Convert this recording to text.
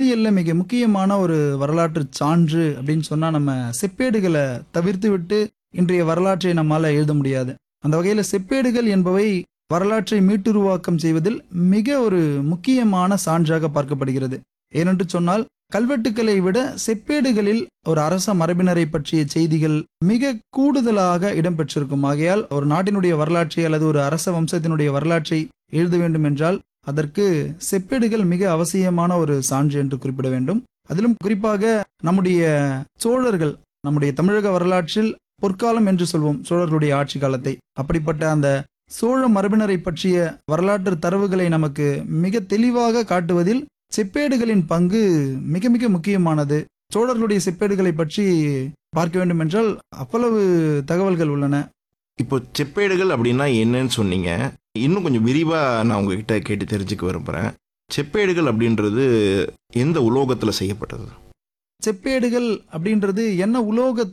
அறிவியல்ல மிக முக்கியமான ஒரு வரலாற்று சான்று அப்படின்னு சொன்னா நம்ம செப்பேடுகளை தவிர்த்து விட்டு இன்றைய வரலாற்றை நம்மால எழுத முடியாது அந்த வகையில செப்பேடுகள் என்பவை வரலாற்றை மீட்டுருவாக்கம் செய்வதில் மிக ஒரு முக்கியமான சான்றாக பார்க்கப்படுகிறது ஏனென்று சொன்னால் கல்வெட்டுக்களை விட செப்பேடுகளில் ஒரு அரச மரபினரை பற்றிய செய்திகள் மிக கூடுதலாக இடம்பெற்றிருக்கும் ஆகையால் ஒரு நாட்டினுடைய வரலாற்றை அல்லது ஒரு அரச வம்சத்தினுடைய வரலாற்றை எழுத வேண்டும் என்றால் அதற்கு செப்பேடுகள் மிக அவசியமான ஒரு சான்று என்று குறிப்பிட வேண்டும் அதிலும் குறிப்பாக நம்முடைய சோழர்கள் நம்முடைய தமிழக வரலாற்றில் பொற்காலம் என்று சொல்வோம் சோழர்களுடைய ஆட்சி காலத்தை அப்படிப்பட்ட அந்த சோழ மரபினரை பற்றிய வரலாற்று தரவுகளை நமக்கு மிக தெளிவாக காட்டுவதில் செப்பேடுகளின் பங்கு மிக மிக முக்கியமானது சோழர்களுடைய செப்பேடுகளை பற்றி பார்க்க வேண்டும் என்றால் அவ்வளவு தகவல்கள் உள்ளன இப்போ செப்பேடுகள் அப்படின்னா என்னன்னு சொன்னீங்க இன்னும் கொஞ்சம் விரிவாக நான் உங்ககிட்ட கேட்டு தெரிஞ்சுக்க விரும்புகிறேன் செப்பேடுகள் அப்படின்றது எந்த உலோகத்தில் செய்யப்பட்டது செப்பேடுகள் அப்படின்றது என்ன உலோக